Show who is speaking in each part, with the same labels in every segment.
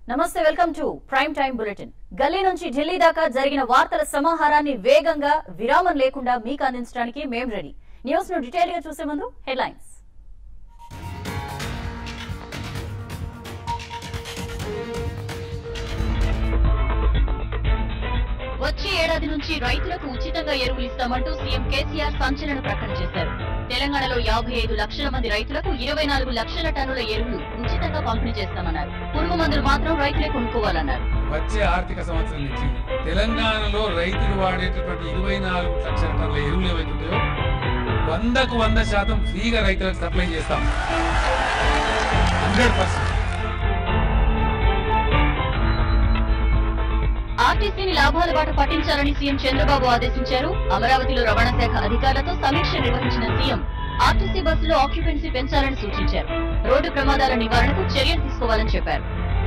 Speaker 1: నమస్తే welcome to prime time bulletin గల్లీ నుంచి ఢిల్లీ దాకా జరిగిన వార్తల సమాహారాన్ని వేగంగా విరామం లేకుండా మీకు అందించడానికి మేం రెడీ న్యూస్ ను డీటెయిల్ గా చూసే ముందు హెడ్లైన్స్ వచ్చే ఏడాది నుంచి రైతులకు ఉచితంగా ఎరువులు ఇస్తామంటూ సీఎం కేసీఆర్ సంచలన ప్రకటన చేశారు తెలంగాణలో యాభై ఐదు లక్షల మంది రైతులకు ఇరవై నాలుగు లక్షల టన్నుల ఎరువులు ఉచితంగా పంపిణీ చేస్తామన్నారు పురుగు మందులు మాత్రం రైతులే కొనుక్కోవాలన్నారు
Speaker 2: వచ్చే ఆర్థిక సంవత్సరం నుంచి తెలంగాణలో రైతులు వాడేటటువంటి ఇరవై నాలుగు లక్షల టన్నుల ఎరువులు ఏవైతుంటాయో వందకు వంద శాతం ఫ్రీగా రైతులకు సప్లై చేస్తాం హండ్రెడ్ పర్సెంట్
Speaker 1: ఆర్టీసీని లాభాల బాట పట్టించాలని సీఎం చంద్రబాబు ఆదేశించారు అమరావతిలో రవాణా శాఖ అధికారులతో సమీక్ష నిర్వహించిన సీఎం ఆర్టీసీ బస్సులో ఆక్యుపెన్సీ పెంచాలని సూచించారు రోడ్డు ప్రమాదాల నివారణకు చర్యలు తీసుకోవాలని చెప్పారు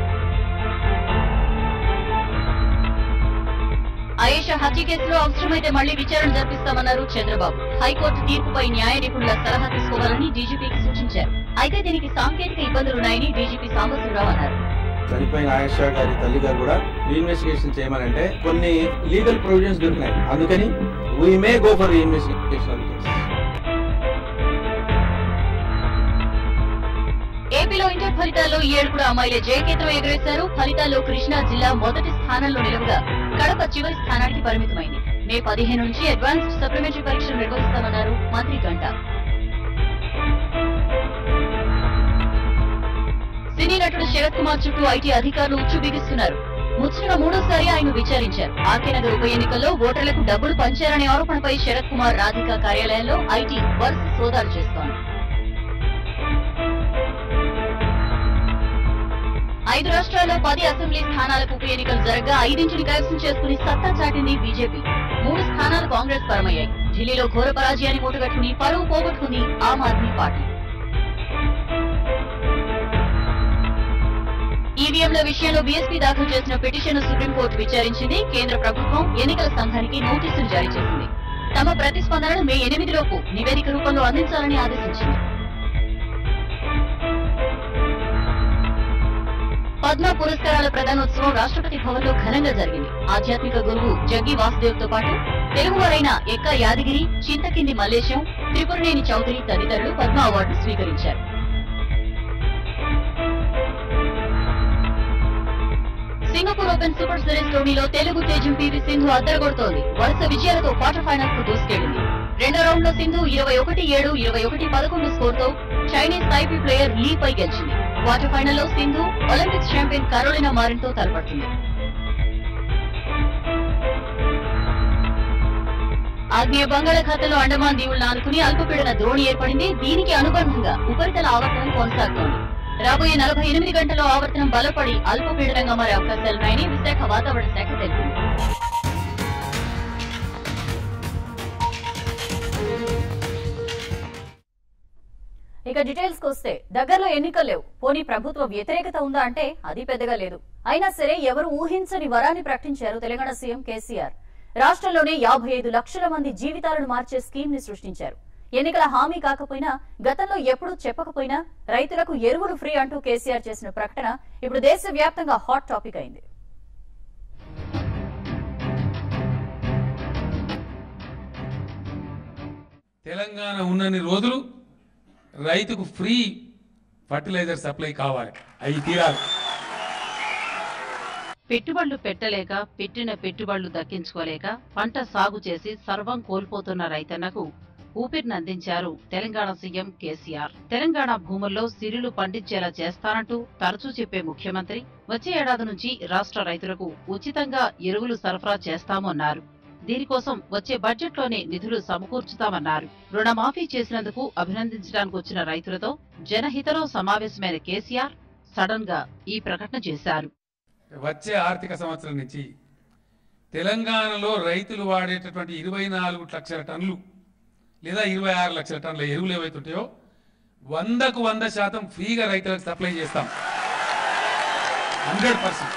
Speaker 1: ఆయేషా హత్య కేసులో అవసరమైతే మళ్లీ విచారణ జరిపిస్తామన్నారు చంద్రబాబు హైకోర్టు తీర్పుపై న్యాయ నిపుణుల సలహా తీసుకోవాలని డీజీపీకి సూచించారు అయితే దీనికి సాంకేతిక ఇబ్బందులున్నాయని డీజీపీ సాంబశివరావు అన్నారు
Speaker 3: చనిపోయిన ఆయేషా గారి తల్లి గారు కూడా రీఇన్వెస్టిగేషన్ చేయమనంటే కొన్ని లీగల్ ప్రొవిజన్స్ దొరికినాయి అందుకని we may go for reinvestigation
Speaker 1: ఏపీలో ఇంటర్ ఫలితాల్లో ఈ ఏడు కూడా అమ్మాయిలే జయకేతనం ఎగురేశారు ఫలితాల్లో కృష్ణా జిల్లా మొదటి స్థానంలో నిలవగా కడప చివరి స్థానానికి పరిమితమైంది మే పదిహేను నుంచి అడ్వాన్స్డ్ సప్లిమెంటరీ పరీక్షలు నిర్వహిస్తామన్నారు మంత్రి గంటా సినీ నటుడు శరత్ కుమార్ చుట్టూ ఐటీ అధికారులు ఉచ్చు బిగిస్తున్నారు ముచ్చటగా మూడోసారి ఆయన విచారించారు ఆర్కే నగర్ ఉప ఎన్నికల్లో ఓటర్లకు డబ్బులు పంచారనే ఆరోపణపై శరత్ కుమార్ రాధిక కార్యాలయంలో ఐటీ వరుస సోదాలు చేస్తోంది ఐదు రాష్ట్రాల్లో పది అసెంబ్లీ స్థానాలకు ఉప ఎన్నికలు జరగగా ఐదింటిని కైవసం చేసుకుని సత్తా చాటింది బీజేపీ మూడు స్థానాలు కాంగ్రెస్ పరమయ్యాయి ఢిల్లీలో ఘోర పరాజయాన్ని మూటగట్టుకుని పరువు పోగొట్టుకుంది ఆమ్ ఆద్మీ పార్టీ ఈవీఎంల విషయంలో బీఎస్పీ దాఖలు చేసిన పిటిషన్ సుప్రీంకోర్టు విచారించింది కేంద్ర ప్రభుత్వం ఎన్నికల సంఘానికి నోటీసులు జారీ చేసింది తమ ప్రతిస్పందనను మే ఎనిమిదిలోపు నివేదిక రూపంలో అందించాలని ఆదేశించింది పద్మ పురస్కారాల ప్రధానోత్సవం రాష్ట్రపతి భవన్ లో ఘనంగా జరిగింది ఆధ్యాత్మిక గురువు జగ్గి వాసుదేవ్ తో పాటు తెలుగువారైన ఎక్క యాదగిరి చింతకింది మల్లేశం త్రిపురనేని చౌదరి తదితరులు పద్మ అవార్డు స్వీకరించారు సింగపూర్ ఓపెన్ సూపర్ సిరీస్ టోర్నీలో తెలుగు తేజం పివి సింధు అద్దరగొడుతోంది వరుస విజయాలతో క్వార్టర్ ఫైనల్స్ కు దూసుకెళ్లింది రెండో రౌండ్ లో సింధు ఇరవై ఒకటి ఏడు ఇరవై ఒకటి పదకొండు స్కోర్ తో చైనీస్ టైపీ ప్లేయర్ లీ పై గెలిచింది క్వార్టర్ ఫైనల్ లో Sindhu Olympics champion Carolina Marin తో తలపడుతుంది ఆగ్నేయ బంగాళాఖాతంలో అండమాన్ దీవులను ఆనుకుని అల్పపీడన ద్రోణి ఏర్పడింది దీనికి అనుబంధంగా ఉపరితల ఆవర్తనం కొనసాగుతోంది రాబోయే నలభై ఎనిమిది గంటల్లో ఆవర్తనం బలపడి అల్పపీడనంగా మారే అవకాశాలున్నాయని విశాఖ వాతావరణ శాఖ తెలిపింది ఇక డీటెయిల్స్ కి వస్తే దగ్గరలో ఎన్నికలు లేవు పోనీ ప్రభుత్వ వ్యతిరేకత ఉందా అంటే అది పెద్దగా లేదు అయినా సరే ఎవరు ఊహించని వరాన్ని ప్రకటించారు తెలంగాణ సీఎం కేసీఆర్ రాష్ట్రంలోనే యాభై ఐదు లక్షల మంది జీవితాలను మార్చే స్కీమ్ ని సృష్టించారు ఎన్నికల హామీ కాకపోయినా గతంలో ఎప్పుడూ చెప్పకపోయినా రైతులకు ఎరువులు ఫ్రీ అంటూ కేసీఆర్ చేసిన ప్రకటన ఇప్పుడు దేశవ్యాప్తంగా హాట్ టాపిక్ అయింది
Speaker 2: తెలంగాణ ఉన్నన్ని రోజులు రైతుకు ఫ్రీ ఫర్టిలైజర్ సప్లై కావాలి అవి తీరాలి
Speaker 4: పెట్టుబడులు పెట్టలేక పెట్టిన పెట్టుబడులు దక్కించుకోలేక పంట సాగు చేసి సర్వం కోల్పోతున్న రైతన్నకు ఊపిరినందించారు తెలంగాణ సీఎం కేసీఆర్ తెలంగాణ భూముల్లో సిరులు పండించేలా చేస్తానంటూ తరచూ చెప్పే ముఖ్యమంత్రి వచ్చే ఏడాది నుంచి రాష్ట్ర రైతులకు ఉచితంగా ఎరువులు సరఫరా చేస్తామన్నారు దీనికోసం వచ్చే బడ్జెట్లోనే నిధులు సమకూర్చుతామన్నారు రుణమాఫీ చేసినందుకు అభినందించడానికి వచ్చిన రైతులతో జనహితలో సమావేశమైన కేసీఆర్ సడన్ గా ఈ ప్రకటన చేశారు
Speaker 2: వచ్చే ఆర్థిక సంవత్సరం నుంచి తెలంగాణలో రైతులు వాడేటటువంటి ఇరవై నాలుగు లక్షల టన్నులు లేదా ఇరవై ఆరు లక్షల టన్నుల ఎరువులు ఏవైతుంటాయో వందకు వంద శాతం ఫ్రీగా రైతులకు సప్లై చేస్తాం హండ్రెడ్ పర్సెంట్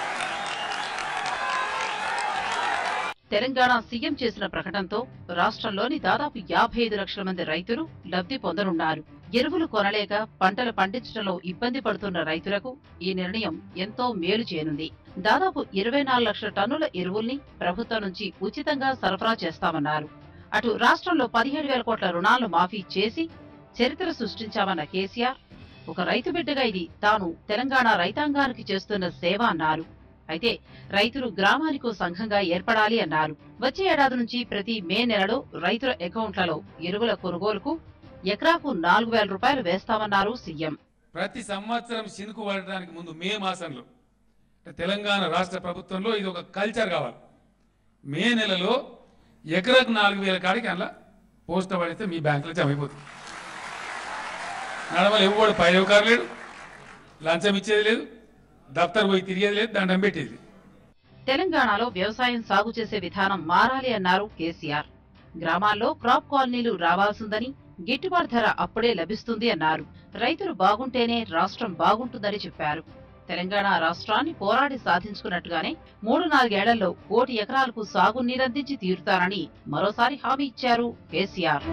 Speaker 4: తెలంగాణ సీఎం చేసిన ప్రకటనతో రాష్ట్రంలోని దాదాపు యాభై ఐదు లక్షల మంది రైతులు లబ్ధి పొందనున్నారు ఎరువులు కొనలేక పంటలు పండించడంలో ఇబ్బంది పడుతున్న రైతులకు ఈ నిర్ణయం ఎంతో మేలు చేయనుంది దాదాపు ఇరవై నాలుగు లక్షల టన్నుల ఎరువుల్ని ప్రభుత్వం నుంచి ఉచితంగా సరఫరా చేస్తామన్నారు అటు రాష్ట్రంలో పదిహేడు వేల కోట్ల రుణాలు మాఫీ చేసి చరిత్ర సృష్టించామన్న కేసీఆర్ ఒక రైతు బిడ్డగా ఇది తాను తెలంగాణ రైతాంగానికి చేస్తున్న సేవ అన్నారు అయితే రైతులు గ్రామానికో సంఘంగా ఏర్పడాలి అన్నారు వచ్చే ఏడాది నుంచి ప్రతి మే నెలలో రైతుల అకౌంట్లలో ఎరువుల కొనుగోలుకు ఎకరాకు నాలుగు వేల రూపాయలు వేస్తామన్నారు సీఎం
Speaker 2: ప్రతి సంవత్సరం శినుకు పడటానికి ముందు మే మాసంలో అంటే తెలంగాణ రాష్ట్ర ప్రభుత్వంలో ఇది ఒక కల్చర్ కావాలి మే నెలలో ఎకరకు నాలుగు వేల కాడికి అందులో పోస్ట్ పడితే మీ బ్యాంకులో జమ అయిపోతుంది నడమలు ఎవడు పైరవకారు లేడు లంచం ఇచ్చేది లేదు దఫ్తర్ పోయి తిరిగేది లేదు దండం పెట్టేది లేదు.
Speaker 4: తెలంగాణలో వ్యవసాయం సాగు చేసే విధానం మారాలి అన్నారు కేసీఆర్ గ్రామాల్లో క్రాప్ కాలనీలు రావాల్సిందని గిట్టుబాటు ధర అప్పుడే లభిస్తుంది అన్నారు రైతులు బాగుంటేనే రాష్ట్రం బాగుంటుందని చెప్పారు తెలంగాణ రాష్ట్రాన్ని పోరాడి సాధించుకున్నట్టుగానే మూడు నాలుగేళ్లలో కోటి ఎకరాలకు సాగు నీరందించి తీరుతానని మరోసారి హామీ ఇచ్చారు కేసీఆర్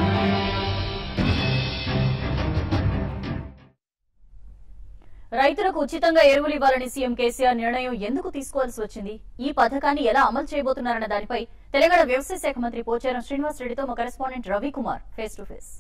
Speaker 1: రైతులకు ఉచితంగా ఎరువులు ఇవ్వాలని సీఎం కేసీఆర్ నిర్ణయం ఎందుకు తీసుకోవాల్సి వచ్చింది ఈ పథకాన్ని ఎలా అమలు చేయబోతున్నారన్న దానిపై తెలంగాణ వ్యవసాయ శాఖ మంత్రి పోచారం శ్రీనివాస్ రెడ్డితో మా correspondent Ravikumar face to face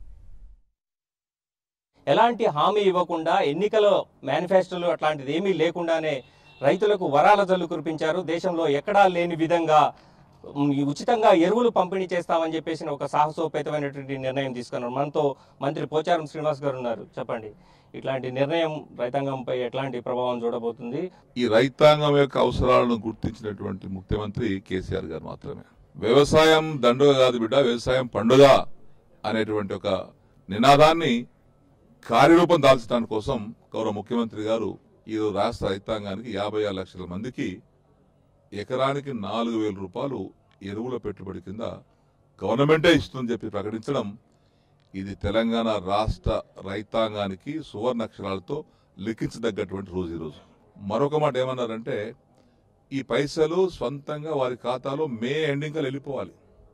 Speaker 5: ఎలాంటి హామీ ఇవ్వకుండా ఎన్నికల మేనిఫెస్టోలు అట్లాంటిది ఏమీ లేకుండానే రైతులకు వరాల జల్లు కురిపించారు దేశంలో ఎక్కడా లేని విధంగా ఉమ్, ఈ ఉచితంగా ఎరువులు పంపిణీ చేస్తామని చెప్పేసి ఒక సాహసోపేతమైనటువంటి నిర్ణయం తీసుకున్నారు మనతో మంత్రి పోచారం శ్రీనివాస్ గారు ఉన్నారు చెప్పండి ఇట్లాంటి నిర్ణయం రైతాంగంపై ఎట్లాంటి ప్రభావం చూడబోతుంది
Speaker 6: ఈ రైతాంగం యొక్క అవసరాలను గుర్తించినటువంటి ముఖ్యమంత్రి కేసీఆర్ గారు మాత్రమే వ్యవసాయం దండుగ కాదు బిడ్డ వ్యవసాయం పండుగ అనేటువంటి ఒక నినాదాన్ని కార్యరూపం దాల్చడానికి కోసం గౌరవ ముఖ్యమంత్రి గారు ఈ రాష్ట్ర రైతాంగానికి యాభై ఆరు లక్షల మందికి ఎకరానికి నాలుగు వేల రూపాయలు ఎరువుల పెట్టుబడి కింద గవర్నమెంటే ఇస్తుందని చెప్పి ప్రకటించడం ఇది తెలంగాణ రాష్ట్ర రైతాంగానికి సువర్ణాక్షరాలతో లిఖించదగ్గటువంటి రోజు ఈరోజు మరొక మాట ఏమన్నారంటే ఈ పైసలు స్వంతంగా వారి ఖాతాలో మే ఎండింగ్ కల్లా వెళ్ళిపోవాలి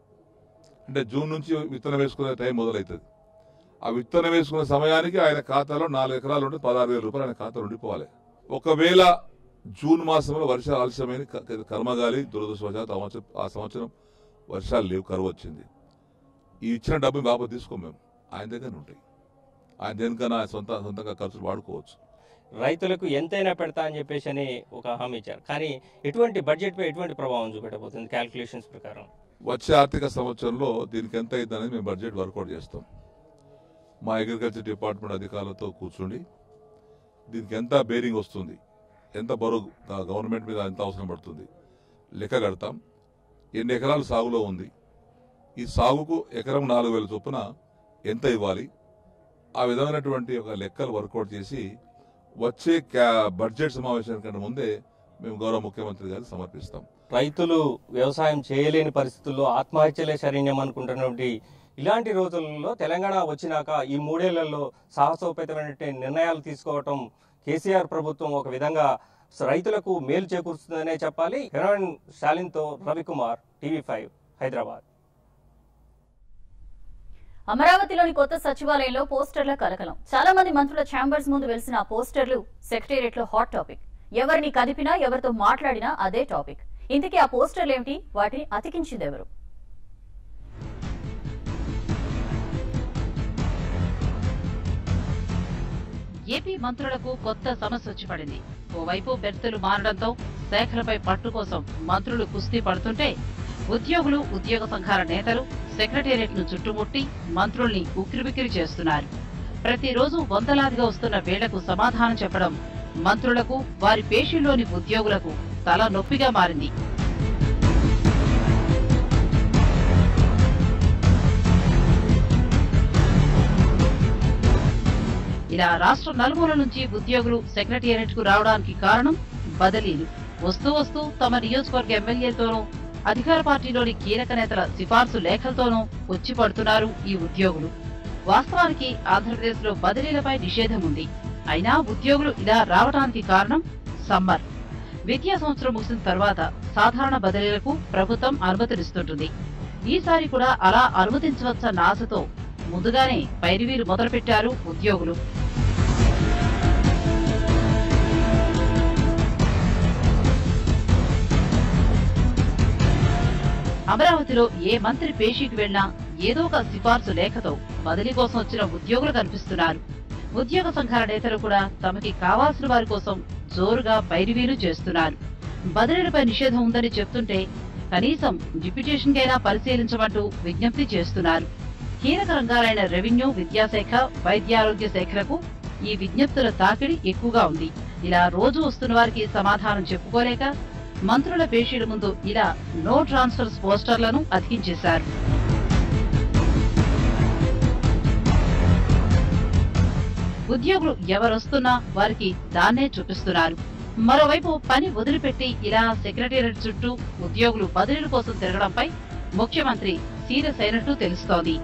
Speaker 6: అంటే జూన్ నుంచి విత్తనం వేసుకునే టైం మొదలవుతుంది ఆ విత్తనం వేసుకునే సమయానికి ఆయన ఖాతాలో నాలుగు ఎకరాలు ఉంటే పదహారు వేల రూపాయలు ఆయన ఖాతాలో ఉండిపోవాలి ఒకవేళ జూన్ మాసంలో వర్షాలు ఆలస్యమైన క- క- కర్మగాలి దురదృష్టవశాత్తు ఆ సంవత్సరం ఆ సంవత్సరం వర్షాలు లేవు కరువు వచ్చింది ఈ ఇచ్చిన డబ్బు బాబు తీసుకో మేము ఆయన దగ్గర ఉంటాయి ఆయన దేనికన్నా ఆయన సొంత సొంతంగా ఖర్చులు వాడుకోవచ్చు
Speaker 5: రైతులకు ఎంతైనా పెడతా అని చెప్పేసి అని ఒక హామీ ఇచ్చారు కానీ ఎటువంటి బడ్జెట్ పై ఎటువంటి ప్రభావం చూపెట్టబోతుంది క్యాల్కులేషన్స్ ప్రకారం
Speaker 6: వచ్చే ఆర్థిక సంవత్సరంలో దీనికి ఎంత అయింది అనేది మేము బడ్జెట్ వర్కౌట్ చేస్తాం మా అగ్రికల్చర్ డిపార్ట్మెంట్ అధికారులతో కూర్చుండి దీనికి ఎంత బేరింగ్ వస్తుంది ఎంత బరువు గా- గవర్నమెంట్ మీద ఎంత అవసరం పడుతుంది లెక్క కడతాం ఎన్ని ఎకరాలు సాగులో ఉంది ఈ సాగుకు ఎకరం నాలుగు వేల చొప్పున ఎంత ఇవ్వాలి ఆ విధమైనటువంటి ఒక లెక్కలు వర్కౌట్ చేసి వచ్చే క్యా- బడ్జెట్ సమావేశానికంటే ముందే మేము గౌరవ ముఖ్యమంత్రి గారికి సమర్పిస్తాం
Speaker 5: రైతులు వ్యవసాయం చేయలేని పరిస్థితుల్లో ఆత్మహత్యలే శరణ్యం అనుకుంటున్నటువంటి ఇలాంటి రోజులలో తెలంగాణ వచ్చినాక ఈ మూడేళ్లలో సాహసోపేతమైన నిర్ణయాలు తీసుకోవటం కేసీఆర్ ప్రభుత్వం ఒక విధంగా రైతులకు మేలు చేకూరుస్తుందనే చెప్పాలి హెరోయిన్ స్టాలిన్తో రవికుమార్ టీవీ ఫైవ్ హైదరాబాద్
Speaker 1: అమరావతిలోని కొత్త సచివాలయంలో పోస్టర్ల కలకలం చాలా మంది మంత్రుల ఛాంబర్స్ ముందు వెలిసిన ఆ పోస్టర్లు సెక్రటేరియట్ లో హాట్ టాపిక్ ఎవరిని కదిపినా ఎవరితో మాట్లాడినా అదే టాపిక్ ఇంతకీ ఆ పోస్టర్లు ఏమిటి వాటిని అతికించింది ఎవరు
Speaker 4: ఏపీ మంత్రులకు కొత్త సమస్య వచ్చి పడింది ఓవైపు బెర్తులు మారడంతో శాఖలపై పట్టు కోసం మంత్రులు కుస్తీ పడుతుంటే ఉద్యోగులు ఉద్యోగ సంఘాల నేతలు సెక్రటేరియట్ ను చుట్టుముట్టి మంత్రుల్ని ఉక్కిరిబిక్కిరి చేస్తున్నారు ప్రతిరోజు వందలాదిగా వస్తున్న వేళ్లకు సమాధానం చెప్పడం మంత్రులకు వారి పేషీల్లోని ఉద్యోగులకు తల నొప్పిగా మారింది ఇలా రాష్ట్ర నలుమూల నుంచి ఉద్యోగులు సెక్రటేరియట్ కు రావడానికి కారణం బదిలీలు వస్తూ వస్తూ తమ నియోజకవర్గ ఎమ్మెల్యేలతోనూ అధికార పార్టీలోని కీలక నేతల సిఫార్సు లేఖలతోనూ వచ్చి పడుతున్నారు ఈ ఉద్యోగులు వాస్తవానికి ఆంధ్రప్రదేశ్ లో బదిలీలపై నిషేధం ఉంది అయినా ఉద్యోగులు ఇలా రావడానికి కారణం సమ్మర్ విద్యా సంవత్సరం ముగిసిన తర్వాత సాధారణ బదిలీలకు ప్రభుత్వం అనుమతినిస్తుంటుంది ఈసారి కూడా అలా అనుమతించవచ్చన్న ఆశతో ముందుగానే పైరువీలు మొదలుపెట్టారు ఉద్యోగులు అమరావతిలో ఏ మంత్రి పేషీకి వెళ్లినా ఏదో ఒక సిఫార్సు లేఖతో బదిలీ కోసం వచ్చిన ఉద్యోగులు కనిపిస్తున్నారు ఉద్యోగ సంఘాల నేతలు కూడా తమకి కావాల్సిన వారి కోసం జోరుగా పైరువీలు చేస్తున్నారు బదిలీలపై నిషేధం ఉందని చెప్తుంటే కనీసం డిప్యుటేషన్ కైనా పరిశీలించమంటూ విజ్ఞప్తి చేస్తున్నారు కీలక రంగాలైన రెవెన్యూ విద్యాశాఖ వైద్యారోగ్య శాఖలకు ఈ విజ్ఞప్తుల తాకిడి ఎక్కువగా ఉంది ఇలా రోజు వస్తున్న వారికి సమాధానం చెప్పుకోలేక మంత్రుల పేషీల ముందు ఇలా నో ట్రాన్స్ఫర్స్ పోస్టర్లను అతికించేశారు ఉద్యోగులు ఎవరొస్తున్నా వారికి దాన్నే చూపిస్తున్నారు మరోవైపు పని వదిలిపెట్టి ఇలా సెక్రటేరియట్ చుట్టూ ఉద్యోగులు బదిలీల కోసం తిరగడంపై ముఖ్యమంత్రి సీరియస్ అయినట్టు తెలుస్తోంది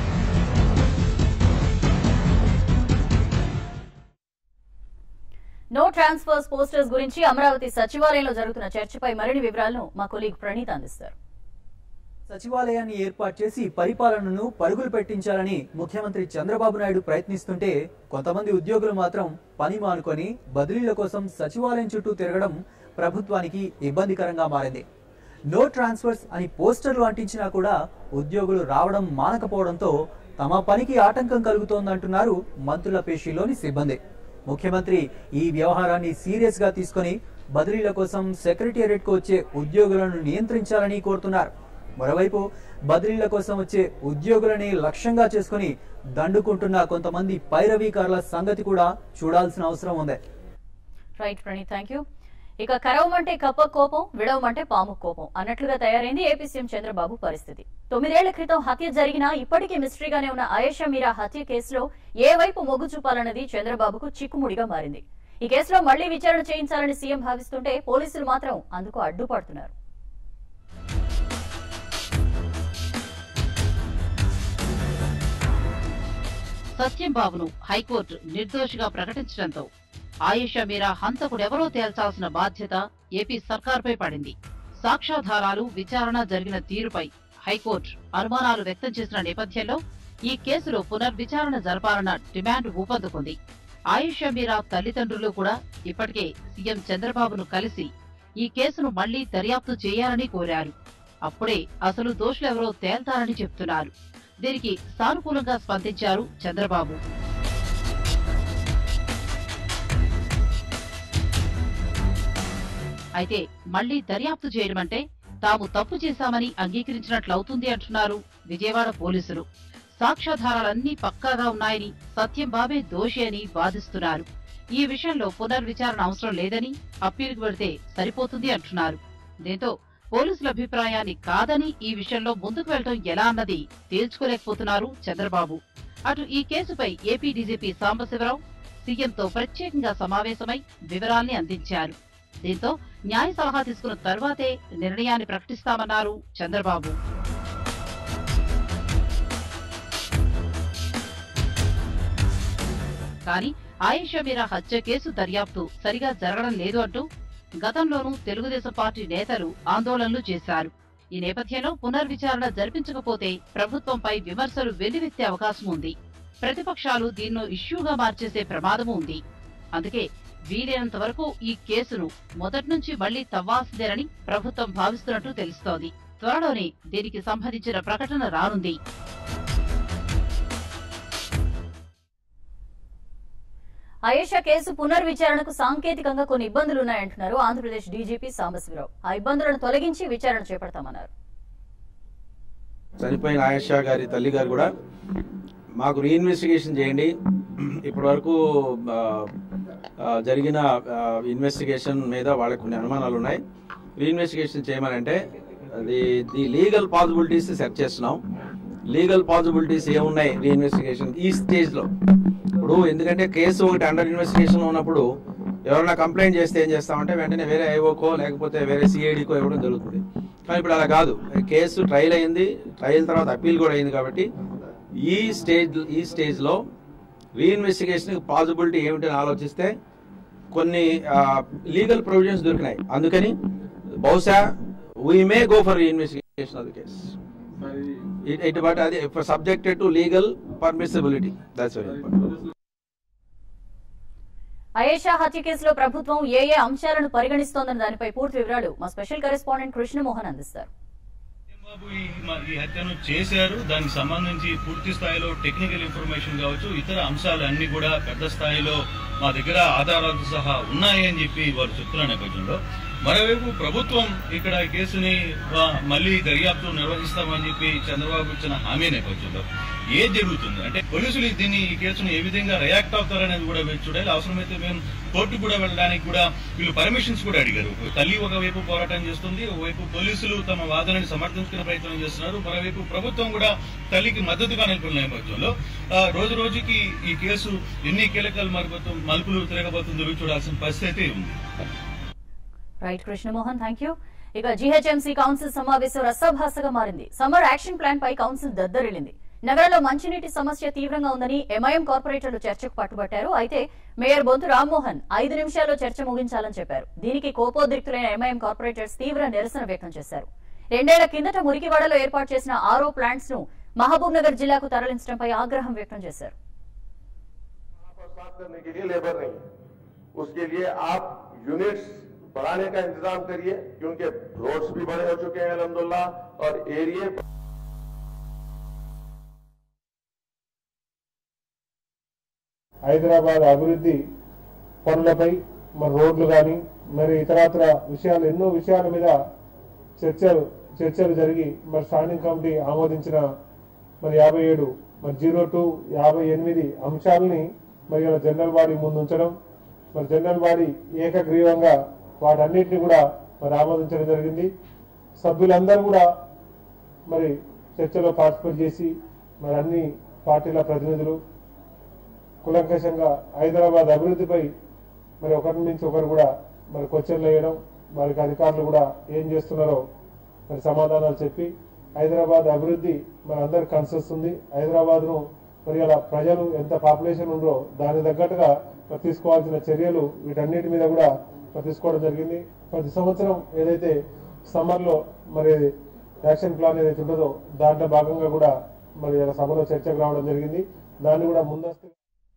Speaker 1: నో ట్రాన్స్ఫర్స్ పోస్టర్స్ గురించి అమరావతి సచివాలయంలో జరుగుతున్న చర్చపై మరిన్ని వివరాలను మా కొలీగ్ ప్రణీత్ అందిస్తారు
Speaker 7: సచివాలయాన్ని ఏర్పాటు చేసి పరిపాలనను పరుగులు పెట్టించాలని ముఖ్యమంత్రి చంద్రబాబు నాయుడు ప్రయత్నిస్తుంటే కొంతమంది ఉద్యోగులు మాత్రం పని మానుకొని బదిలీల కోసం సచివాలయం చుట్టూ తిరగడం ప్రభుత్వానికి ఇబ్బందికరంగా మారింది నో ట్రాన్స్ఫర్స్ అని పోస్టర్లు అంటించినా కూడా ఉద్యోగులు రావడం మానకపోవడంతో తమ పనికి ఆటంకం కలుగుతోందంటున్నారు మంత్రుల పేషీలోని సిబ్బంది ముఖ్యమంత్రి ఈ వ్యవహారాన్ని సీరియస్ గా తీసుకొని బదిలీల కోసం సెక్రటేరియట్ కు వచ్చే ఉద్యోగులను నియంత్రించాలని కోరుతున్నారు మరోవైపు బదిలీల కోసం వచ్చే ఉద్యోగులని లక్ష్యంగా చేసుకుని దండుకుంటున్న కొంతమంది పైరవీకారుల సంగతి కూడా చూడాల్సిన అవసరం ఉంది
Speaker 1: రైట్ ప్రణీత్ థ్యాంక్ యూ ఇక కరవమంటే కప్ప కోపం విడవమంటే పాము కోపం అన్నట్లుగా తయారైంది ఏపీ సీఎం చంద్రబాబు పరిస్థితి తొమ్మిదేళ్ల క్రితం హత్య జరిగినా ఇప్పటికీ మిస్టరీగానే ఉన్న ఆయేషా మీరా హత్య కేసులో ఏ వైపు మొగ్గు చూపాలన్నది చంద్రబాబుకు చిక్కుముడిగా మారింది ఈ కేసులో మళ్లీ విచారణ చేయించాలని సీఎం భావిస్తుంటే పోలీసులు మాత్రం అందుకు అడ్డుపడుతున్నారు
Speaker 4: సత్యం బాబును హైకోర్టు నిర్దోషిగా ప్రకటించడంతో ఆయేషా మీరా హంతకుడెవరో తేల్చాల్సిన బాధ్యత ఏపీ సర్కార్పై పడింది సాక్ష్యాధారాలు విచారణ జరిగిన తీరుపై హైకోర్టు అనుమానాలు వ్యక్తం చేసిన నేపథ్యంలో ఈ కేసులో పునర్విచారణ జరపాలన్న డిమాండ్ ఊపందుకుంది ఆయేషా మీరా తల్లిదండ్రులు కూడా ఇప్పటికే సీఎం చంద్రబాబును కలిసి ఈ కేసును మళ్లీ దర్యాప్తు చేయాలని కోరారు అప్పుడే అసలు దోషులెవరో తేల్తారని చెప్తున్నారు దీనికి సానుకూలంగా స్పందించారు చంద్రబాబు అయితే మళ్లీ దర్యాప్తు చేయడమంటే తాము తప్పు చేశామని అంగీకరించినట్లవుతుంది అంటున్నారు విజయవాడ పోలీసులు సాక్ష్యాధారాలన్నీ పక్కాగా ఉన్నాయని సత్యం బాబే దోషి అని వాదిస్తున్నారు ఈ విషయంలో పునర్విచారణ అవసరం లేదని అప్పీలుకు వెళితే సరిపోతుంది అంటున్నారు దీంతో పోలీసుల అభిప్రాయాన్ని కాదని ఈ విషయంలో ముందుకు వెళ్లడం ఎలా అన్నది తేల్చుకోలేకపోతున్నారు చంద్రబాబు అటు ఈ కేసుపై ఏపీ డీజీపీ సాంబశివరావు సీఎంతో ప్రత్యేకంగా సమావేశమై వివరాల్ని అందించారు దీంతో న్యాయ సలహా తీసుకున్న తర్వాతే నిర్ణయాన్ని ప్రకటిస్తామన్నారు చంద్రబాబు కానీ ఆయేషా మీరా హత్య కేసు దర్యాప్తు సరిగా జరగడం లేదు అంటూ గతంలోనూ తెలుగుదేశం పార్టీ నేతలు ఆందోళనలు చేశారు ఈ నేపథ్యంలో పునర్విచారణ జరిపించకపోతే ప్రభుత్వంపై విమర్శలు వెల్లువెత్తే అవకాశం ఉంది ప్రతిపక్షాలు దీన్నో ఇష్యూగా మార్చేసే ప్రమాదము ఉంది అందుకే వీలైనంత వరకు ఈ కేసును మొదటి నుంచి మళ్లీ తవ్వాల్సిందేనని ప్రభుత్వం భావిస్తున్నట్టు తెలుస్తోంది త్వరలోనే దీనికి సంబంధించిన ప్రకటన రానుంది
Speaker 1: ఆయేషా కేసు పునర్విచారణకు సాంకేతికంగా కొన్ని ఇబ్బందులు ఉన్నాయంటున్నారు ఆంధ్రప్రదేశ్ డీజీపీ సాంబశివరావు ఆ ఇబ్బందులను తొలగించి విచారణ చేపడతామన్నారు
Speaker 3: చనిపోయిన ఆయేషా గారి తల్లి గారు కూడా మాకు రీఇన్వెస్టిగేషన్ చేయండి ఇప్పటి వరకు ఆ, ఆ, జరిగిన ఇన్వెస్టిగేషన్ మీద వాళ్ళకి కొన్ని అనుమానాలు ఉన్నాయి రీఇన్వెస్టిగేషన్ చేయమనంటే అది ది లీగల్ పాసిబిలిటీస్ సెర్చ్ చేస్తున్నాం లీగల్ పాసిబిలిటీస్ ఏమున్నాయి రీఇన్వెస్టిగేషన్ ఈ స్టేజ్ లో ఇప్పుడు ఎందుకంటే కేసు ఒకటి అండర్ ఇన్వెస్టిగేషన్ లో ఉన్నప్పుడు ఎవరైనా కంప్లైంట్ చేస్తే ఏం చేస్తామంటే వెంటనే వేరే ఐఓకో లేకపోతే వేరే సిఐడికో ఇవ్వడం జరుగుతుంది కానీ ఇప్పుడు అలా కాదు కేసు ట్రయల్ అయింది ట్రయల్ తర్వాత అప్పీల్ కూడా అయింది కాబట్టి ఈ స్టేజ్ ఈ స్టేజ్ లో రీఇన్వెస్టిగేషన్ పాసిబిలిటీ ఏమిటని ఆలోచిస్తే కొన్ని లీగల్ ప్రొవిజన్స్ దొరికినాయి అందుకని బహుశా we may go for reinvestigation of the case It, it but అది subjected to legal permissibility. That's very important.
Speaker 1: Ayesha హత్య కేసులో ప్రభుత్వం ఏ ఏ అంశాలను పరిగణిస్తోందన్న దానిపై పూర్తి వివరాలు మా స్పెషల్ కరెస్పాండెంట్ కృష్ణమోహన్ అందిస్తారు
Speaker 8: బాబు ఈ మ- ఈ హత్యను చేశారు దానికి సంబంధించి పూర్తి స్థాయిలో టెక్నికల్ ఇన్ఫర్మేషన్ కావచ్చు ఇతర అంశాలు అన్ని కూడా పెద్ద స్థాయిలో మా దగ్గర ఆధారాలతో సహా ఉన్నాయి అని చెప్పి వారు చెప్తున్న నేపథ్యంలో మరోవైపు ప్రభుత్వం ఇక్కడ ఈ కేసుని ఆ, మళ్ళీ దర్యాప్తు నిర్వహిస్తామని చెప్పి చంద్రబాబు ఇచ్చిన హామీ నేపథ్యంలో ఏం జరుగుతుంది అంటే పోలీసులు దీన్ని ఈ కేసును ఏ విధంగా రియాక్ట్ అవుతారనేది కూడా వేచి చూడాలి అవసరమైతే మేము కోర్టు కూడా వెళ్ళడానికి కూడా వీళ్ళు పర్మిషన్స్ కూడా అడిగారు తల్లి ఒకవైపు పోరాటం చేస్తుంది ఒకవైపు పోలీసులు తమ వాదనని సమర్థించుకునే ప్రయత్నం చేస్తున్నారు మరోవైపు ప్రభుత్వం కూడా తల్లికి మద్దతుగా నిలుపున్న నేపథ్యంలో ఆ, రోజు రోజుకి ఈ కేసు ఎన్ని కీలకాలు మరబోతు మలుపులు తిరగబోతుందో వేచి చూడాల్సిన పరిస్థితి అయితే ఉంది
Speaker 1: రైట్ కృష్ణమోహన్ థ్యాంక్ యూ ఇక జీహెచ్ఎంసీ కౌన్సిల్ సమావేశం రసభాసగా మారింది సమ్మర్ యాక్షన్ ప్లాన్ పై కౌన్సిల్ దద్దరిల్లింది నగరంలో మంచినీటి సమస్య తీవ్రంగా ఉందని ఎంఐఎం కార్పొరేటర్లు చర్చకు పట్టుబట్టారు అయితే మేయర్ బొంతు రామ్మోహన్ ఐదు నిమిషాల్లో చర్చ ముగించాలని చెప్పారు దీనికి కోపోద్రిక్తులైన ఎంఐఎం కార్పొరేటర్స్ తీవ్ర నిరసన వ్యక్తం చేశారు రెండేళ్ల కిందట మురికివాడలో ఏర్పాటు చేసిన ఆరో ప్లాంట్స్ ను మహబూబ్ నగర్ జిల్లాకు తరలించడంపై ఆగ్రహం వ్యక్తం చేశారు
Speaker 9: साफ करने के लिए लेबर नहीं उसके लिए आप यूनिट्स बढ़ाने का इंतजाम करिए क्योंकि रोड्स भी बड़े हो चुके हैं अलहमदुल्ला और एरिए
Speaker 10: హైదరాబాద్ అభివృద్ధి పనులపై మరి రోడ్లు కానీ మరి ఇతరత్ర విషయాలు ఎన్నో విషయాల మీద చర్చలు చర్చలు జరిగి మరి స్టాండింగ్ కమిటీ ఆమోదించిన మరి యాభై ఏడు మరి జీరో టు యాభై ఎనిమిది అంశాలని మరి ఇలా జనరల్ బాడీ ముందు ఉంచడం మరి జనరల్ బాడీ ఏకగ్రీవంగా వాటన్నిటిని కూడా మరి ఆమోదించడం జరిగింది సభ్యులందరూ కూడా మరి చర్చలో పార్టిసిపేట్ చేసి మరి అన్ని పార్టీల ప్రతినిధులు కులంకషంగా హైదరాబాద్ అభివృద్ధిపై మరి ఒకరి నుంచి ఒకరు కూడా మరి క్వశ్చన్లు వేయడం వారికి అధికారులు కూడా ఏం చేస్తున్నారో మరి సమాధానాలు చెప్పి హైదరాబాద్ అభివృద్ధి మరి అందరికి కనిపిస్తుంది హైదరాబాద్ ను మరి అలా ప్రజలు ఎంత పాపులేషన్ ఉందో దాని తగ్గట్టుగా మరి తీసుకోవాల్సిన చర్యలు వీటన్నిటి మీద కూడా మరి తీసుకోవడం జరిగింది ప్రతి సంవత్సరం ఏదైతే సమ్మర్ లో మరి యాక్షన్ ప్లాన్ ఏదైతే ఉంటుందో దాంట్లో భాగంగా కూడా మరి ఇలా సభలో చర్చకు రావడం జరిగింది దాన్ని కూడా ముందస్తు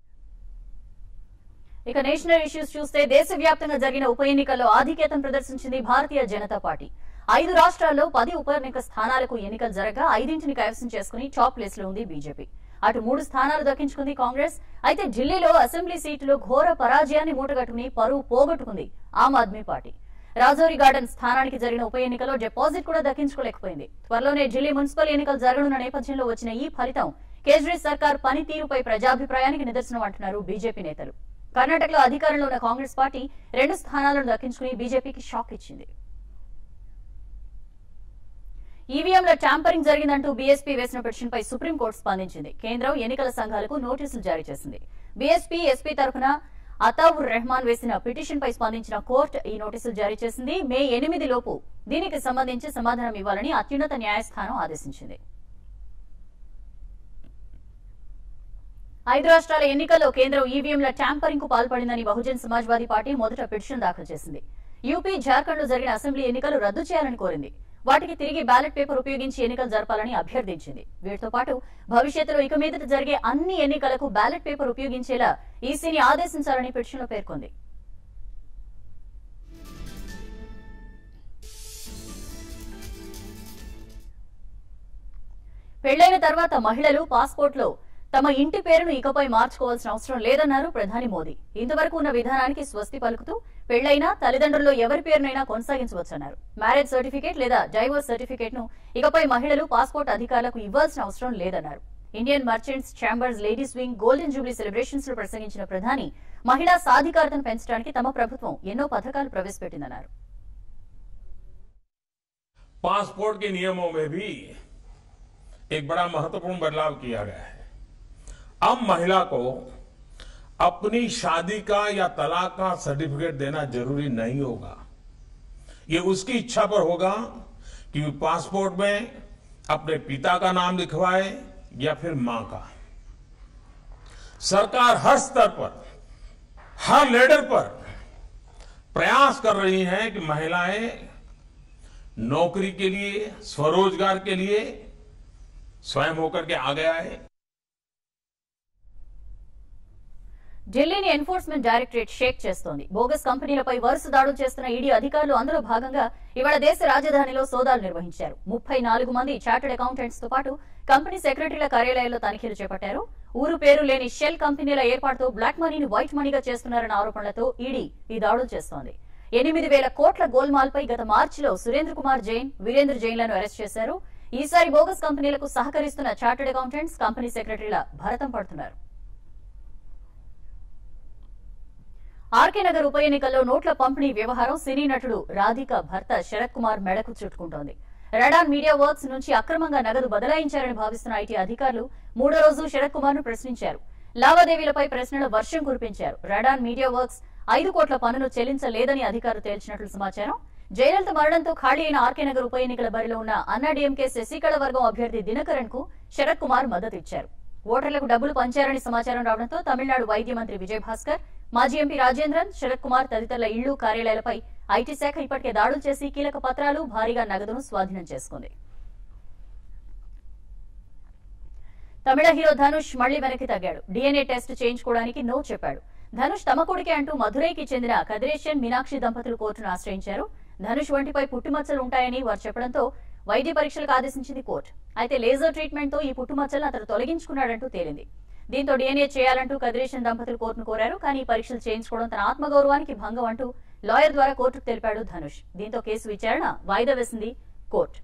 Speaker 1: ఇక నేషనల్ ఇష్యూస్ చూస్తే దేశవ్యాప్తంగా జరిగిన ఉప ఎన్నికల్లో ఆధిక్యతను ప్రదర్శించింది భారతీయ జనతా పార్టీ ఐదు రాష్ట్రాల్లో పది ఉప ఎన్నిక స్థానాలకు ఎన్నికలు జరగగా ఐదింటిని కైవసం చేసుకుని టాప్ ప్లేస్ లో ఉంది బీజేపీ అటు మూడు స్థానాలు దక్కించుకుంది కాంగ్రెస్ అయితే ఢిల్లీలో అసెంబ్లీ సీటులో ఘోర పరాజయాన్ని మూటగట్టుకుని పరువు పోగొట్టుకుంది ఆమ్ ఆద్మీ పార్టీ రాజౌరి గార్డెన్ స్థానానికి జరిగిన ఉప ఎన్నికలో డిపాజిట్ కూడా దక్కించుకోలేకపోయింది త్వరలోనే ఢిల్లీ మున్సిపల్ ఎన్నికలు జరగనున్న నేపథ్యంలో వచ్చిన ఈ ఫలితం కేజ్రీ సర్కార్ పనితీరుపై ప్రజాభిప్రాయానికి నిదర్శనం అంటున్నారు బీజేపీ నేతలు కర్ణాటకలో అధికారంలో ఉన్న కాంగ్రెస్ పార్టీ రెండు స్థానాలను దక్కించుకుని బీజేపీకి షాక్ ఇచ్చింది ఈవీఎంల ట్యాంపరింగ్ జరిగిందంటూ బీఎస్పీ వేసిన పిటిషన్ పై సుప్రీంకోర్టు స్పందించింది కేంద్రం ఎన్నికల సంఘాలకు నోటీసులు జారీ చేసింది బీఎస్పీ ఎస్పీ తరఫున అతావుర్ రెహమాన్ వేసిన పిటిషన్ పై స్పందించిన కోర్టు ఈ నోటీసులు జారీ చేసింది మే ఎనిమిది లోపు దీనికి సంబంధించి సమాధానం ఇవ్వాలని అత్యున్నత న్యాయస్థానం ఆదేశించింది ఐదు రాష్ట్రాల ఎన్నికల్లో కేంద్రం ఈవీఎంల ట్యాంపరింగ్ కు పాల్పడిందని బహుజన్ సమాజ్వాదీ పార్టీ మొదట పిటిషన్ దాఖలు చేసింది యూపీ జార్ఖండ్ లో జరిగిన అసెంబ్లీ ఎన్నికలు రద్దు చేయాలని కోరింది వాటికి తిరిగి బ్యాలెట్ పేపర్ ఉపయోగించి ఎన్నికలు జరపాలని అభ్యర్థించింది వీటితో పాటు భవిష్యత్తులో ఇక మీదట జరిగే అన్ని ఎన్నికలకు బ్యాలెట్ పేపర్ ఉపయోగించేలా ఈసీని ఆదేశించాలని పిటిషన్లో పేర్కొంది పెళ్లైన తర్వాత మహిళలు పాస్పోర్ట్ లో తమ ఇంటి పేరును ఇకపై మార్చుకోవాల్సిన అవసరం లేదన్నారు ప్రధాని మోదీ ఇంతవరకు ఉన్న విధానానికి స్వస్తి పలుకుతూ పెళ్లైనా తల్లిదండ్రుల్లో ఎవరి పేరునైనా కొనసాగించవచ్చన్నారు మ్యారేజ్ సర్టిఫికేట్ లేదా డైవోర్స్ సర్టిఫికేట్ ను ఇకపై మహిళలు పాస్పోర్ట్ అధికారులకు ఇవ్వాల్సిన అవసరం లేదన్నారు Indian Merchants Chambers ladies wing golden jubilee celebrations లో ప్రసంగించిన ప్రధాని మహిళా సాధికారతను పెంచడానికి తమ ప్రభుత్వం ఎన్నో పథకాలు ప్రవేశపెట్టిందన్నారు
Speaker 11: पासपोर्ट के नियमों में भी एक बड़ा महत्वपूर्ण बदलाव किया गया है अब महिला को अपनी शादी का या तलाक का सर्टिफिकेट देना जरूरी नहीं होगा ये उसकी इच्छा पर होगा कि वो पासपोर्ट में अपने पिता का नाम लिखवाए या फिर मां का सरकार हर स्तर पर हर लेडर पर प्रयास कर रही है कि महिलाएं नौकरी के लिए स्वरोजगार के लिए स्वयं होकर के आ गया है
Speaker 1: ఢిల్లీని ఎన్ఫోర్స్మెంట్ డైరెక్టరేట్ షేక్ చేస్తోంది బోగస్ కంపెనీలపై వరుస దాడులు చేస్తున్న ఈడీ అధికారులు అందులో భాగంగా ఇవాళ దేశ రాజధానిలో సోదాలు నిర్వహించారు ముప్పై నాలుగు మంది చార్టెడ్ అకౌంటెంట్స్ తో పాటు కంపెనీ సెక్రటరీల కార్యాలయాల్లో తనిఖీలు చేపట్టారు ఊరు పేరు లేని షెల్ కంపెనీల ఏర్పాటుతో బ్లాక్ మనీని వైట్ మనీగా చేస్తున్నారన్న ఆరోపణలతో ఈడీ ఈ దాడులు చేస్తోంది ఎనిమిది వేల కోట్ల గోల్మాల్పై గత మార్చిలో సురేంద్ర కుమార్ జైన్ వీరేంద్ర జైన్లను అరెస్ట్ చేశారు ఈసారి బోగస్ కంపెనీలకు సహకరిస్తున్న చార్టెడ్ అకౌంటెంట్స్ కంపెనీ సెక్రటరీల భరతం పడుతున్నారు ఆర్కే నగర్ ఉప ఎన్నికల్లో నోట్ల పంపిణీ వ్యవహారం సినీ నటుడు రాధిక భర్త శరత్ కుమార్ మెడకు చుట్టుకుంటోంది రడాన్ మీడియా వర్క్స్ నుంచి అక్రమంగా నగదు బదలాయించారని భావిస్తున్న ఐటీ అధికారులు మూడో రోజు శరత్ కుమార్ ను ప్రశ్నించారు లావాదేవీలపై ప్రశ్నల వర్షం కురిపించారు రడాన్ మీడియా వర్క్స్ ఐదు కోట్ల పన్నును చెల్లించలేదని అధికారులు తేల్చినట్లు సమాచారం జయలలిత మరణంతో ఖాళీ అయిన ఆర్కే నగర్ ఉప ఎన్నికల బరిలో ఉన్న అన్నాడీఎంకే శశికళ వర్గం అభ్యర్థి దినకరణ్ కు శరత్ కుమార్ మద్దతు ఇచ్చారు ఓటర్లకు డబ్బులు పంచారని సమాచారం రావడంతో తమిళనాడు వైద్య మంత్రి విజయ్ భాస్కర్ మాజీ ఎంపీ రాజేంద్రన్ శరత్ కుమార్ తదితరుల ఇళ్లు కార్యాలయాలపై ఐటీ శాఖ ఇప్పటికే దాడులు చేసి కీలక పత్రాలు భారీగా నగదును స్వాధీనం చేసుకుంది తమిళ హీరో ధనుష్ మళ్లీ వెనక్కి తగ్గాడు డీఎన్ఏ టెస్ట్ చేయించుకోవడానికి నో చెప్పాడు ధనుష్ తమ కొడుకే అంటూ మధురైకి చెందిన కదిరేషన్ మీనాక్షి దంపతులు కోర్టును ఆశ్రయించారు ధనుష్ వంటిపై పుట్టుమచ్చలు ఉంటాయని వారు చెప్పడంతో వైద్య పరీక్షలకు ఆదేశించింది కోర్టు అయితే లేజర్ ట్రీట్మెంట్ తో ఈ పుట్టుమచ్చలను అతను తొలగించుకున్నాడంటూ తేలింది దీంతో డీఎన్ఏ చేయాలంటూ కదిరేషన్ దంపతులు కోర్టును కోరారు కానీ ఈ పరీక్షలు చేయించుకోవడం తన ఆత్మగౌరవానికి భంగం అంటూ లాయర్ ద్వారా కోర్టుకు తెలిపాడు ధనుష్ దీంతో కేసు విచారణ వాయిదా వేసింది కోర్టు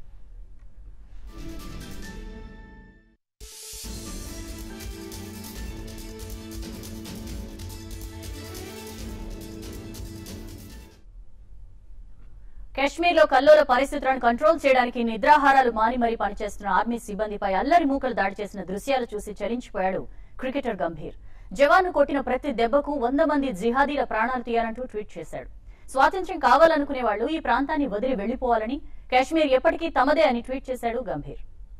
Speaker 1: కశ్మీర్ లో కల్లోల పరిస్థితులను కంట్రోల్ చేయడానికి నిద్రాహారాలు మాని మరీ పనిచేస్తున్న ఆర్మీ సిబ్బందిపై అల్లరి మూకలు దాడి చేసిన దృశ్యాలు చూసి చలించిపోయాడు క్రికెటర్ గంభీర్ జవాను కొట్టిన ప్రతి దెబ్బకు వంద మంది జిహాదీల ప్రాణాలు తీయాలంటూ ట్వీట్ చేశాడు స్వాతంత్ర్యం కావాలనుకునే వాళ్ళు ఈ ప్రాంతాన్ని వదిలి వెళ్లిపోవాలని కాశ్మీర్ ఎప్పటికీ తమదే అని ట్వీట్ చేశాడు గంభీర్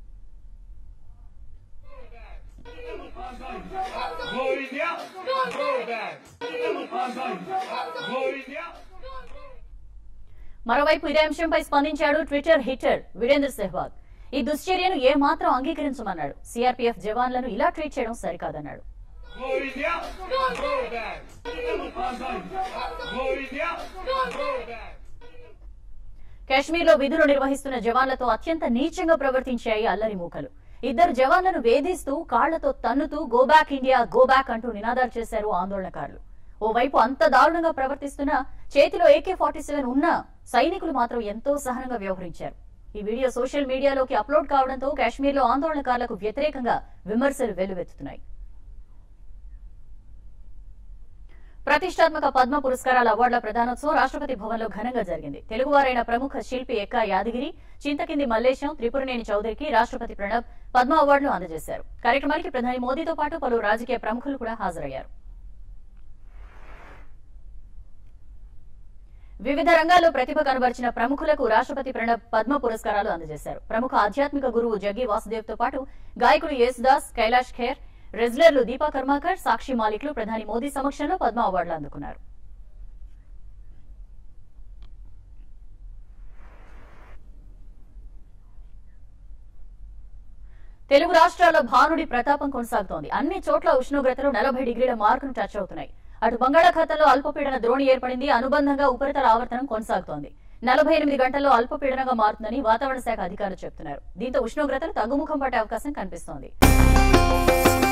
Speaker 1: మరోవైపు ఇదే అంశంపై స్పందించాడు ట్విట్టర్ హిటర్ వీరేంద్ర సెహ్వాగ్ ఈ దుశ్చర్యను ఏ మాత్రం అంగీకరించమన్నాడు సిఆర్పీఎఫ్ జవాన్లను ఇలా ట్వీట్ చేయడం సరికాదన్నాడు కాశ్మీర్ లో విధులు నిర్వహిస్తున్న జవాన్లతో అత్యంత నీచంగా ప్రవర్తించాయి అల్లరి మూకలు ఇద్దరు జవాన్లను వేధిస్తూ కాళ్లతో తన్నుతూ go back India go back అంటూ నినాదాలు చేశారు ఆందోళనకారులు ఓవైపు అంత దారుణంగా ప్రవర్తిస్తున్నా చేతిలో ఏకే ఫార్టీ సెవెన్ ఉన్న సైనికులు మాత్రం ఎంతో సహనంగా వ్యవహరించారు ఈ వీడియో సోషల్ మీడియాలోకి అప్లోడ్ కావడంతో కాశ్మీర్లో ఆందోళనకారులకు వ్యతిరేకంగా విమర్శలు వెల్లువెత్తుతున్నాయి ప్రతిష్టాత్మక పద్మ పురస్కారాల అవార్డుల ప్రదానోత్సవం రాష్ట్రపతి భవన్లో ఘనంగా జరిగింది తెలుగువారైన ప్రముఖ శిల్పి ఎక్కా యాదగిరి చింతకింది మల్లేశం త్రిపురనేని చౌదరికి రాష్ట్రపతి ప్రణబ్ పద్మ అవార్డును అందజేశారు కార్యక్రమానికి ప్రధాని మోదీతో పాటు పలు రాజకీయ ప్రముఖులు కూడా హాజరయ్యారు వివిధ రంగాల్లో ప్రతిభ కనబరిచిన ప్రముఖులకు రాష్ట్రపతి ప్రణబ్ పద్మ పురస్కారాలు అందజేశారు ప్రముఖ ఆధ్యాత్మిక గురువు జగ్గి వాసుదేవ్ తో పాటు గాయకుడు యేసుదాస్ కైలాష్ ఖేర్ రెజ్లర్లు దీపా కర్మాకర్ సాక్షి మాలిక్లు ప్రధాని మోదీ సమక్షంలో పద్మ అవార్డులు అందుకున్నారు తెలుగు రాష్ట్రాల్లో భానుడి ప్రతాపం కొనసాగుతోంది అన్ని చోట్ల ఉష్ణోగ్రతలు నలభై డిగ్రీల మార్కును టచ్ అవుతున్నాయి అటు బంగాళాఖాతంలో అల్పపీడన ద్రోణి ఏర్పడింది అనుబంధంగా ఉపరితల ఆవర్తనం కొనసాగుతోంది నలభై ఎనిమిది గంటల్లో అల్పపీడనంగా మారుతుందని వాతావరణ శాఖ అధికారులు చెబుతున్నారు దీంతో ఉష్ణోగ్రతలు తగ్గుముఖం పట్టే అవకాశం కనిపిస్తోంది